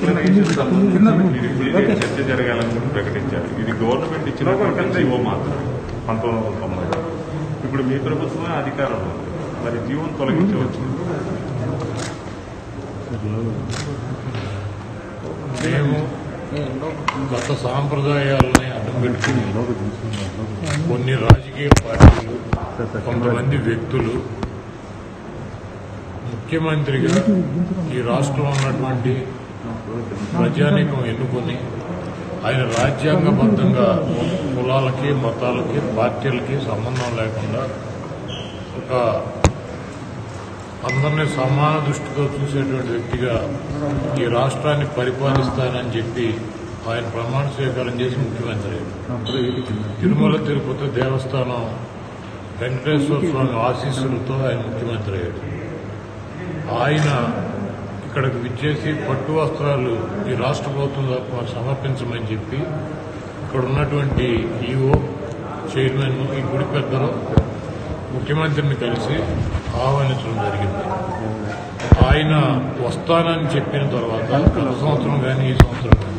Declaration సంబంధించి మీరు ఇప్పుడు చర్చ జరగాలని ప్రకటించారు ఇది గవర్నమెంట్ ఇచ్చినటువంటి జీవో మాత్రం పంతొమ్మిది వందల తొంభై ఇప్పుడు మీ ప్రభుత్వమే అధికారంలో ఉంది మరి జీవోని తొలగించవచ్చు మేము గత సాంప్రదాయాలని అడ్డం పెట్టుకుని కొన్ని రాజకీయ పార్టీలు కొంతమంది వ్యక్తులు ముఖ్యమంత్రిగా ఈ రాష్ట్రంలో ఉన్నటువంటి ప్రజానీకం ఎన్నుకొని ఆయన రాజ్యాంగబద్ధంగా కులాలకి మతాలకి పార్టీలకి సంబంధం లేకుండా ఒక అందరినీ సమాన దృష్టితో చూసేటువంటి వ్యక్తిగా ఈ రాష్ట్రాన్ని పరిపాలిస్తానని చెప్పి ఆయన ప్రమాణ స్వీకారం చేసి ముఖ్యమంత్రి తిరుమల తిరుపతి దేవస్థానం వెంకటేశ్వర స్వామి ఆశీస్సులతో ఆయన ముఖ్యమంత్రి అయ్యాడు ఆయన ఇక్కడికి విచ్చేసి పట్టు వస్త్రాలు ఈ రాష్ట్ర ప్రభుత్వం తరఫున సమర్పించమని చెప్పి ఇక్కడ ఉన్నటువంటి ఈఓ చైర్మన్ ఈ గుడి పెద్దలు ముఖ్యమంత్రిని కలిసి ఆహ్వానించడం జరిగింది ఆయన వస్తానని చెప్పిన తర్వాత గత సంవత్సరం కానీ ఈ సంవత్సరం కానీ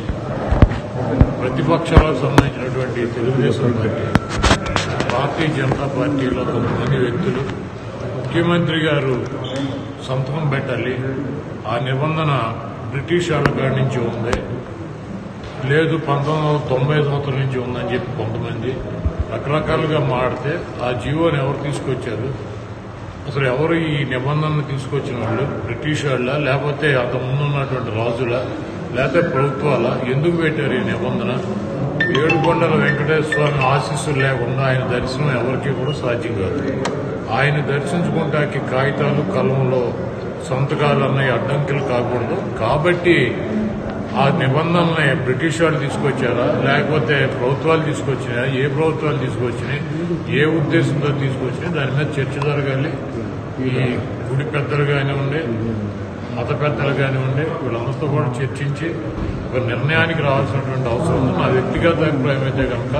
ప్రతిపక్షాలకు సంబంధించినటువంటి తెలుగుదేశం పార్టీ భారతీయ జనతా పార్టీలో కొంతమంది వ్యక్తులు ముఖ్యమంత్రి గారు సంతకం పెట్టాలి ఆ నిబంధన బ్రిటిష్ వాళ్ళ కాడి నుంచి ఉంది లేదు పంతొమ్మిది వందల తొంభై సంవత్సరం నుంచి ఉందని చెప్పి కొంతమంది రకరకాలుగా మాడితే ఆ జీవోని ఎవరు తీసుకొచ్చారు అసలు ఎవరు ఈ నిబంధనలు తీసుకొచ్చిన వాళ్ళు బ్రిటిష్ వాళ్ళ లేకపోతే అంత ముందు ఉన్నటువంటి రాజుల లేకపోతే ప్రభుత్వాల ఎందుకు పెట్టారు ఈ నిబంధన ఏడుకొండల వెంకటేశ్వర స్వామి ఆశీస్సులు లేకుండా ఆయన దర్శనం ఎవరికి కూడా సాధ్యం కాదు ఆయన దర్శించుకుంటాకి కాగితాలు కలంలో సంతకాలు అన్నవి అడ్డంకులు కాకూడదు కాబట్టి ఆ నిబంధనల్ని బ్రిటిష్ వాళ్ళు తీసుకొచ్చారా లేకపోతే ప్రభుత్వాలు తీసుకొచ్చినాయా ఏ ప్రభుత్వాలు తీసుకొచ్చినాయి ఏ ఉద్దేశంతో తీసుకొచ్చినాయి దాని మీద చర్చ జరగాలి ఈ గుడి పెద్దలు కానివ్వండి మత పెద్దలు కానివ్వండి వీళ్ళందరితో కూడా చర్చించి ఒక నిర్ణయానికి రావాల్సినటువంటి అవసరం ఉంది నా వ్యక్తిగత అభిప్రాయం అయితే కనుక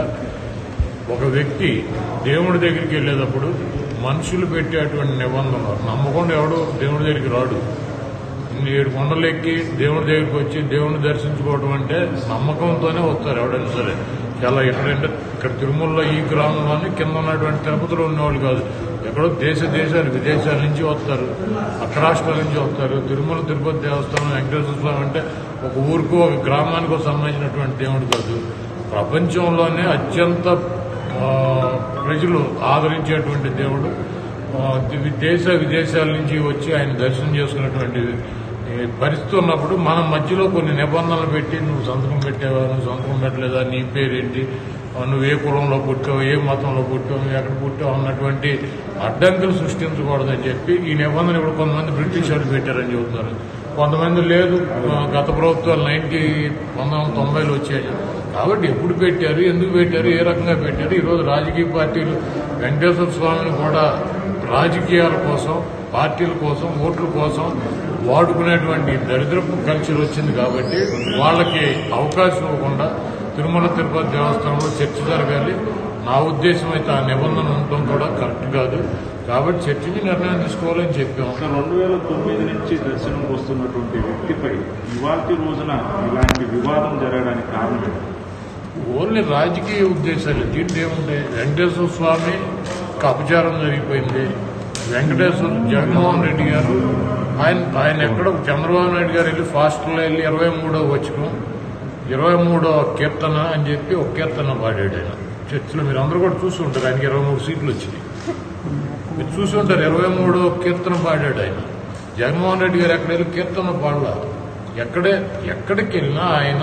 ఒక వ్యక్తి దేవుడి దగ్గరికి వెళ్ళేటప్పుడు మనుషులు పెట్టేటువంటి నిబంధనలు నమ్మకుండా ఎవడు దేవుడి దగ్గరికి రాడు ఇన్ని ఏడు కొండలు ఎక్కి దేవుడి దగ్గరికి వచ్చి దేవుడిని దర్శించుకోవడం అంటే నమ్మకంతోనే వస్తారు ఎవడైనా సరే చాలా ఎక్కడంటే ఇక్కడ తిరుమలలో ఈ గ్రామంలోనే కింద ఉన్నటువంటి తిరుపతిలో ఉన్నవాళ్ళు కాదు ఎక్కడో దేశ దేశాలు విదేశాల నుంచి వస్తారు పక్క రాష్ట్రాల నుంచి వస్తారు తిరుమల తిరుపతి దేవస్థానం వెంకటేశ్వర స్వామి అంటే ఒక ఊరికి ఒక గ్రామానికి సంబంధించినటువంటి దేవుడు కాదు ప్రపంచంలోనే అత్యంత ఆ, ప్రజలు ఆదరించేటువంటి దేవుడు ఆ, ది- దేశ విదేశాల నుంచి వచ్చి ఆయన దర్శనం చేసుకున్నటువంటి ఈ పరిస్థితి ఉన్నప్పుడు మనం మధ్యలో కొన్ని నిబంధనలు పెట్టి నువ్వు సంతకం పెట్టావా నువ్వు సంతకం పెట్టలేదా నీ పేరేంటి ఆ, నువ్వు ఏ కులంలో పుట్టావు ఏ మతంలో పుట్టావు నువ్వు ఎక్కడ పుట్టావు అన్నటువంటి అడ్డంకులు సృష్టించకూడదని చెప్పి ఈ నిబంధన ఇప్పుడు కొంతమంది బ్రిటిష్ వాళ్ళు పెట్టారని చెబుతున్నారు కొంతమంది లేదు ఆ, గత ప్రభుత్వాలు నైన్టీ పంతొమ్మిది వందల తొంభైలో వచ్చాయి కాబట్టి ఎప్పుడు పెట్టారు ఎందుకు పెట్టారు ఏ రకంగా పెట్టారు ఈరోజు రాజకీయ పార్టీలు వెంకటేశ్వర స్వామిని కూడా రాజకీయాల కోసం పార్టీల కోసం ఓట్ల కోసం వాడుకునేటువంటి దరిద్రపు కల్చర్ వచ్చింది కాబట్టి వాళ్ళకి అవకాశం ఇవ్వకుండా తిరుమల తిరుపతి దేవస్థానంలో చర్చ జరగాలి నా ఉద్దేశం అయితే ఆ నిబంధన ఉండటం కూడా కరెక్ట్ కాదు కాబట్టి చర్చించి నిర్ణయం తీసుకోవాలని చెప్పాము ఒక రెండు వేల తొమ్మిది నుంచి దర్శనం వస్తున్నటువంటి వ్యక్తిపై ఇవాల్టి రోజున ఇలాంటి వివాదం జరగడానికి కారణం ఏంటి? ఓన్లీ రాజకీయ ఉద్దేశాలు దీంట్లో ఏముంది వెంకటేశ్వర స్వామి అపచారం జరిగిపోయింది వెంకటేశ్వర జగన్మోహన్ రెడ్డి గారు ఆయన ఆయన ఎక్కడ చంద్రబాబు నాయుడు గారు వెళ్ళి ఫాస్ట్లో వెళ్ళి ఇరవై మూడో వచ్చిన ఇరవై మూడో కీర్తన అని చెప్పి ఒక కీర్తన పాడాడు ఆయన చర్చిలో మీరు అందరూ కూడా చూసి ఉంటారు ఆయనకి ఇరవై మూడు సీట్లు వచ్చినాయి మీరు చూసి ఉంటారు ఇరవై మూడో కీర్తన పాడాడు ఆయన జగన్మోహన్ రెడ్డి గారు ఎక్కడ వెళ్ళి కీర్తన పాడలా ఎక్కడే ఎక్కడికి వెళ్ళినా ఆయన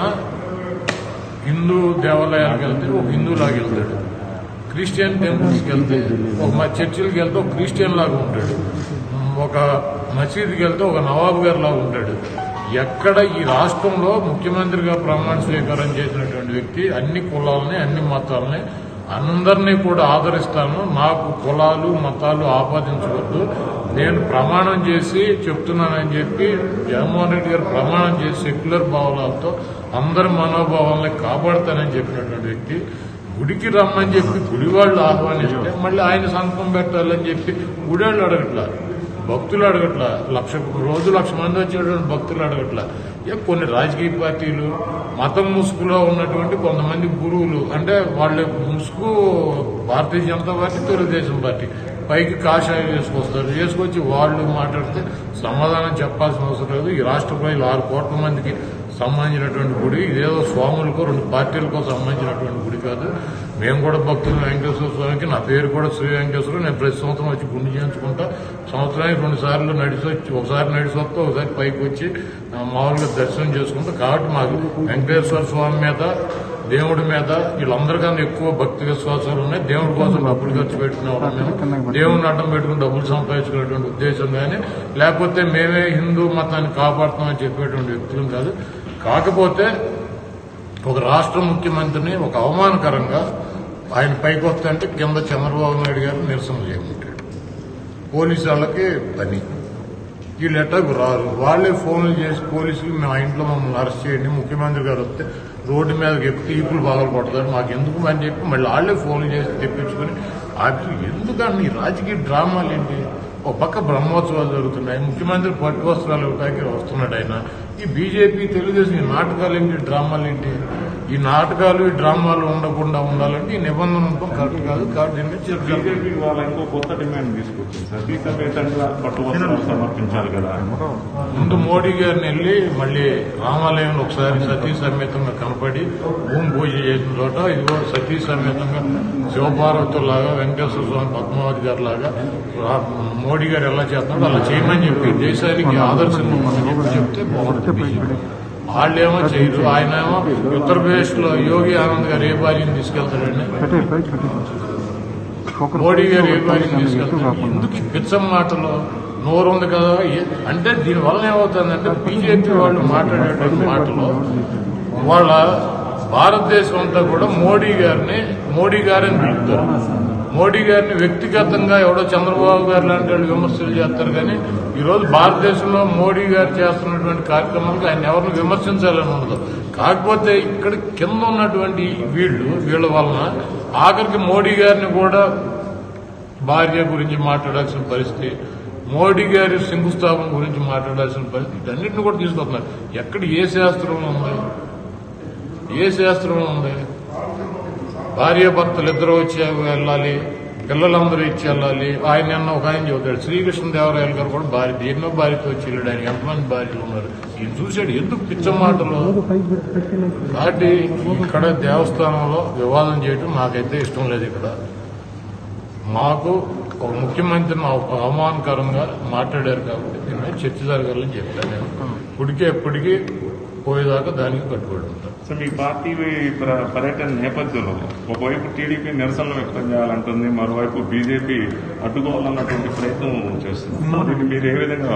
హిందూ దేవాలయాలకు వెళ్తే ఒక హిందూలాగా వెళ్తాడు క్రిస్టియన్ టెంపుల్స్కి వెళ్తే ఒక మా చర్చిలకు వెళ్తే ఒక క్రిస్టియన్ లాగా ఉంటాడు ఒక మసీదుకి వెళ్తే ఒక నవాబు గారు లాగా ఉంటాడు ఎక్కడ ఈ రాష్ట్రంలో ముఖ్యమంత్రిగా ప్రమాణ స్వీకారం చేసినటువంటి వ్యక్తి అన్ని కులాలని అన్ని మతాలని అందరినీ కూడా ఆదరిస్తాను నాకు కులాలు మతాలు ఆపాదించవద్దు నేను ప్రమాణం చేసి చెప్తున్నానని చెప్పి జగన్మోహన్ రెడ్డి గారు ప్రమాణం చేసి సెక్యులర్ భావాలతో అందరి మనోభావాలని కాపాడతానని చెప్పినటువంటి వ్యక్తి గుడికి రమ్మని చెప్పి గుడి వాళ్ళు ఆహ్వానిస్తే మళ్ళీ ఆయన సంతకం పెట్టాలని చెప్పి గుడి వాళ్ళు అడగట్లా భక్తులు అడగట్లా లక్ష రోజు లక్ష మంది వచ్చేటువంటి భక్తులు అడగట్లా ఇక కొన్ని రాజకీయ పార్టీలు మతం ముసుగులో ఉన్నటువంటి కొంతమంది గురువులు అంటే వాళ్ళ ముసుగు భారతీయ జనతా పార్టీ తెలుగుదేశం పార్టీ పైకి కాషాయం చేసుకొస్తారు చేసుకొచ్చి వాళ్ళు మాట్లాడితే సమాధానం చెప్పాల్సిన అవసరం లేదు ఈ రాష్ట్ర ప్రజలు ఆరు కోట్ల మందికి సంబంధించినటువంటి గుడి ఇదేదో స్వాములకు రెండు పార్టీలకు సంబంధించినటువంటి గుడి కాదు మేము కూడా భక్తులు వెంకటేశ్వర స్వామికి నా పేరు కూడా శ్రీ వెంకటేశ్వర నేను ప్రతి సంవత్సరం వచ్చి గుండు చేయించుకుంటా సంవత్సరానికి రెండు సార్లు నడిచి వచ్చి ఒకసారి నడిచి వస్తే ఒకసారి పైకి వచ్చి ఆ, మామూలుగా దర్శనం చేసుకుంటా కాబట్టి మాకు వెంకటేశ్వర స్వామి మీద దేవుడి మీద వీళ్ళందరికన్నా ఎక్కువ భక్తి విశ్వాసాలు ఉన్నాయి దేవుడి కోసం డబ్బులు ఖర్చు పెట్టుకునేవాళ్ళం మేము దేవుడిని అడ్డం పెట్టుకుని డబ్బులు సంపాదించుకునేటువంటి ఉద్దేశం కానీ లేకపోతే మేమే హిందూ మతాన్ని కాపాడుతామని చెప్పేటువంటి వ్యక్తులం కాదు కాకపోతే ఒక రాష్ట్ర ముఖ్యమంత్రిని ఒక అవమానకరంగా ఆయన పైకి వస్తుంటే కింద చంద్రబాబు నాయుడు గారు నిరసన చేయమంటాడు పోలీసు వాళ్ళకి పని వీళ్ళు ఎట్టకు రారు వాళ్ళే ఫోన్లు చేసి పోలీసులు మా ఇంట్లో మమ్మల్ని అరెస్ట్ చేయండి ముఖ్యమంత్రి గారు వస్తే రోడ్డు మీద ఎక్కి ఈపులు పగలు కొడతారు మాకు ఎందుకు అని చెప్పి మళ్ళీ వాళ్ళే ఫోన్లు చేసి తెప్పించుకొని ఆపి ఎందుకని ఈ రాజకీయ డ్రామాలు ఏంటి ఒక పక్క బ్రహ్మోత్సవాలు జరుగుతున్నాయి ముఖ్యమంత్రి పట్టు వస్త్రాలు ఇవ్వడానికి వస్తున్నాడు ఆయన ఈ బీజేపీ తెలుగుదేశం ఈ నాటకాలు ఏంటి డ్రామాలు ఏంటి ఈ నాటకాలు ఈ డ్రామాలు ఉండకుండా ఉండాలంటే ఈ నిబంధన ఉండటం కరెక్ట్ కాదు కాబట్టి దీని మీద చర్చ జరగాలి. బీజేపీ వాళ్ళ ఇంకో కొత్త డిమాండ్ తీసుకొచ్చింది సతీ సమేతంగా పట్టు వస్త్రాలు సమర్పించాలి కదా ముందు మోడీ గారిని వెళ్ళి మళ్ళీ రామాలయంలో ఒకసారి సతీ సమేతంగా కనపడి భూమి పూజ చేసిన చోట ఇదిగో సతీ సమేతంగా శివపార్వతులాగా వెంకటేశ్వర స్వామి పద్మావతి గారి లాగా మోడీ గారు ఎలా చేస్తున్నారో అలా చేయమని చెప్పి దేశానికి ఆదర్శం ఇవ్వమని చెప్పి చెప్తే బాగుంటుంది బీజేపీ వాళ్ళేమో చేయరు ఆయన ఏమో ఉత్తరప్రదేశ్ లో యోగి ఆనంద్ గారు ఏ భార్యని తీసుకెళ్తారండి మోడీ గారు ఏ భార్యని తీసుకెళ్తారు ఎందుకు ఈ పిచ్చం మాటలు నోరు ఉంది కదా ఏ- అంటే దీని వల్ల ఏమవుతుందంటే బీజేపీ వాళ్ళు మాట్లాడేటువంటి మాటలు వాళ్ళ భారతదేశం అంతా కూడా మోడీ గారిని మోడీ గారిని పిలుపుతారు మోడీ గారిని వ్యక్తిగతంగా ఎవడో చంద్రబాబు గారు లాంటి వాళ్ళు విమర్శలు చేస్తారు కానీ ఈ రోజు భారతదేశంలో మోడీ గారు చేస్తున్నటువంటి కార్యక్రమాలకు ఆయన ఎవరిని విమర్శించాలని ఉండదు కాకపోతే ఇక్కడ కింద ఉన్నటువంటి వీళ్ళు వీళ్ళ వలన ఆఖరికి మోడీ గారిని కూడా భార్య గురించి మాట్లాడాల్సిన పరిస్థితి మోడీ గారి శంకుస్థాపన గురించి మాట్లాడాల్సిన పరిస్థితి వీటన్నిటిని కూడా తీసుకొస్తున్నారు ఎక్కడ ఏ శాస్త్రం ఉంది ఏ శాస్త్రం ఉంది భార్య భర్తలు ఇద్దరు వచ్చి వెళ్ళాలి పిల్లలందరూ ఇచ్చి వెళ్ళాలి ఆయన నిన్న ఒక ఆయన చెబుతాడు శ్రీకృష్ణదేవరాయలు గారు కూడా భార్య ఎన్నో భార్యతో వచ్చి వెళ్ళాడు ఆయన ఎంతమంది భార్యలు ఉన్నారు ఈయన చూశాడు ఎందుకు పిచ్చ మాటలు కాబట్టి ఇక్కడ దేవస్థానంలో వివాదం చేయడం నాకైతే ఇష్టం లేదు ఇక్కడ మాకు ఒక ముఖ్యమంత్రిని అవ- అవమానకరంగా మాట్లాడారు కాబట్టి దీని మీద చర్చ జరగాలని చెప్పాను నేను ఇప్పటికే ఎప్పటికీ పోయేదాకా దానికి కట్టుబడి ఉంటాను సో మీ పార్టీ ప్ర- పర్యటన నేపథ్యంలో ఒకవైపు టీడీపీ నిరసనలు వ్యక్తం చేయాలంటుంది మరోవైపు బీజేపీ అడ్డుకోవాలన్నటువంటి ప్రయత్నం చేస్తుంది దీన్ని మీరు ఏ విధంగా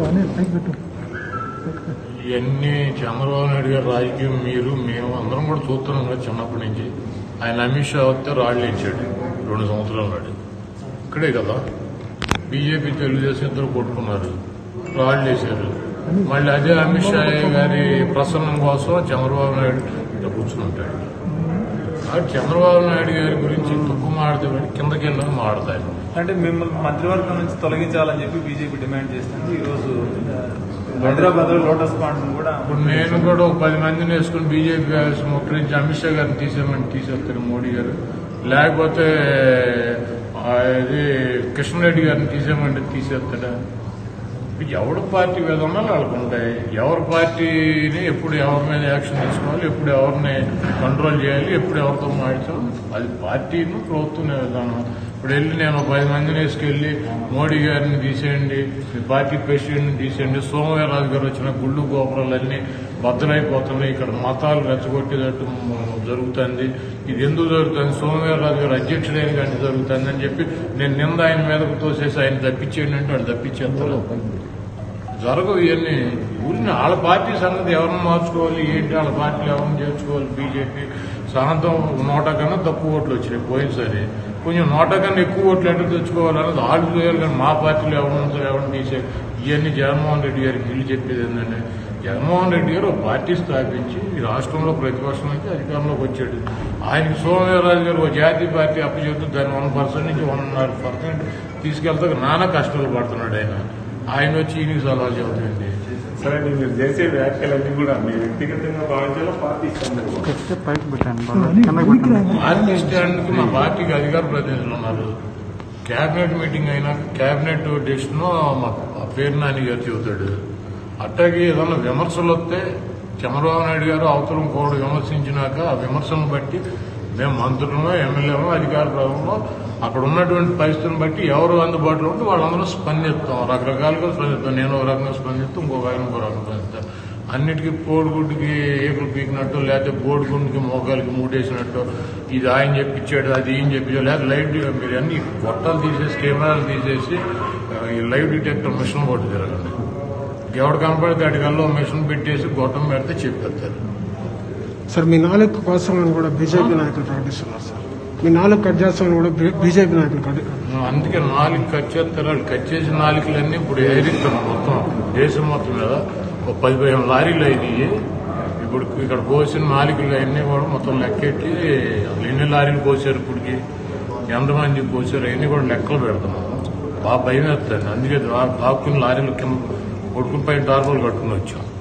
ఇవన్నీ చంద్రబాబు నాయుడు గారు రాజకీయం మీరు మేము అందరం కూడా చూస్తున్నాం కదా చిన్నప్పటి నుంచి ఆయన అమిత్ షా వస్తే రాళ్ళు ఇచ్చాడు రెండు సంవత్సరాల నాడు ఇక్కడే కదా బీజేపీ తెలుగుదేశం ఇద్దరు కొట్టుకున్నారు రాళ్ళు వేశారు మళ్ళీ అదే అమిత్ షా గారి ప్రసన్నం కోసం చంద్రబాబు నాయుడు ఇట్లా కూర్చుంటాడు కాబట్టి చంద్రబాబు నాయుడు గారి గురించి తక్కువ మాడతాడు కిందకి వెళ్ళని మాడతాడు అంటే మిమ్మల్ని మంత్రివర్గం నుంచి తొలగించాలని చెప్పి బీజేపీ డిమాండ్ చేస్తుంది ఈ రోజు హైదరాబాద్ లో లోటస్ పాండ్ కూడా ఇప్పుడు నేను కూడా ఒక పది మందిని వేసుకుని బీజేపీ ముఖ్య నుంచి అమిత్ షా గారిని తీసేయమని తీసేస్తారు మోడీ గారు లేకపోతే ఆ, ఇది కిషన్ రెడ్డి గారిని తీసేయమంటే తీసేస్తాడా ఎవడు పార్టీ విధానాలు వాళ్ళకు ఉంటాయి ఎవరి పార్టీని ఎప్పుడు ఎవరి మీద యాక్షన్ తీసుకోవాలి ఎప్పుడు ఎవరిని కంట్రోల్ చేయాలి ఎప్పుడు ఎవరితో మాట్లాడాలి అది పార్టీను ప్రభుత్వం విధానం ఇప్పుడు వెళ్ళి నేను ఒక పది మందిని వేసుకెళ్ళి మోడీ గారిని తీసేయండి మీ పార్టీ ప్రెసిడెంట్ని తీసేయండి సోమవీరరాజు గారు వచ్చిన గుళ్ళు గోపురాలన్నీ బద్దలైపోతున్నాయి ఇక్కడ మతాలు రెచ్చగొట్టేటట్టు జరుగుతుంది ఇది ఎందుకు జరుగుతుంది సోమవీరరాజు గారు అధ్యక్షుడైన కానీ జరుగుతుంది అని చెప్పి నేను నింద ఆయన మీదకు తోసేసి ఆయన తప్పించేయండి అంటే వాళ్ళు తప్పించేస్తారు జరగవు ఇవన్నీ ఊరిని వాళ్ళ పార్టీ సంగతి ఎవరిని మార్చుకోవాలి ఏంటి వాళ్ళ పార్టీలు ఎవరిని చేర్చుకోవాలి బీజేపీ సాయంత్రం నోట కన్నా తక్కువ ఓట్లు వచ్చినాయి పోయినసారి కొంచెం నోట కన్నా ఎక్కువ ఓట్లు ఎట్లా తెచ్చుకోవాలన్నది వాళ్ళు చేయాలి కానీ మా పార్టీలో ఎవరిని ఎవరిని తీసే ఇవన్నీ జగన్మోహన్ రెడ్డి గారికి వీళ్ళు చెప్పేది ఏంటంటే జగన్మోహన్ రెడ్డి గారు ఒక పార్టీ స్థాపించి ఈ రాష్ట్రంలో ప్రతిపక్షం నుంచి అధికారంలోకి వచ్చాడు ఆయనకి సోమవీరరాజు గారు ఒక జాతీయ పార్టీ అప్పచెబుతూ దాన్ని వన్ పర్సెంట్ నుంచి వన్ పర్సెంట్ తీసుకెళ్తే నానా కష్టాలు పడుతున్నాడు ఆయన ఆయన వచ్చి ఈయనకి సలహా చెబుతుంది సరే అండి, మీరు చేసే వ్యాఖ్యలన్నీ కూడా మీరు వ్యక్తిగతంగా భావించాలో పార్టీ ఇస్తాను చెప్తే పైకి పెట్టాను బాగా కిందకి పెట్టండి పార్టీ స్టాండ్కి మా పార్టీకి అధికార ప్రతినిధులు ఉన్నారు కేబినెట్ మీటింగ్ అయినాక కేబినెట్ డెసిషన్ మా పేరు నాని గారు చెబుతాడు అట్టాగే ఏదన్నా విమర్శలు వస్తే చంద్రబాబు నాయుడు గారు అవతలం కూడా విమర్శించినాక ఆ విమర్శలను బట్టి మేము మంత్రులను ఎమ్మెల్యేలు అధికార ప్రభుత్వంలో అక్కడ ఉన్నటువంటి పరిస్థితిని బట్టి ఎవరు అందుబాటులో ఉంటే వాళ్ళందరూ స్పందిస్తాం రకరకాలుగా స్పందిస్తాం నేను ఒక రకంగా స్పందిస్తాం ఇంకొక ఆయన ఇంకో రకంగా స్పందిస్తాం అన్నిటికీ పోడుగుడ్డికి ఏకులు పీకినట్టు లేకపోతే బోడిగుండికి మోకాలకి మూటేసినట్టు ఇది ఆయన చెప్పించాడు అది ఏం చెప్పించాడు లేదా లైవ్ డి- మీరు అన్ని గొట్టాలు తీసేసి కెమెరాలు తీసేసి ఆ, ఈ లైవ్ డిటెక్టర్ మిషన్ కొట్టి తిరగండి ఎవడు కనపడితే అటుకల్లో మిషన్ పెట్టేసి గొట్టం పెడితే చెప్పేస్తారు సార్ మీ నాలుగు కోసం అని కూడా బీజేపీ నాయకులు ప్రకటిస్తున్నారు సార్ మీ నాలుగు కట్ చేస్తామని కూడా బీ- బీజేపీ నాయకులు కట్ అందుకే నాలుగు కట్ చేస్తారు వాళ్ళు కట్ చేసిన నాలుగులన్నీ ఇప్పుడు ఏరిస్తున్నాం మొత్తం దేశం మొత్తం మీద ఒక పది పదిహేను లారీలు అయినాయి ఇప్పుడు ఇక్కడ కోసిన నాలుగులు అన్నీ కూడా మొత్తం లెక్కెట్టి అసలు ఎన్ని లారీలు కోసారు ఇప్పటికి ఎంతమంది కోసారు అవన్నీ కూడా లెక్కలు పెడుతున్నాం బాగా భయం వేస్తుంది అందుకే దా- దాక్కుని లారీలు కింద కొడుకుని పైన టార్పులు కట్టుకుని వచ్చాం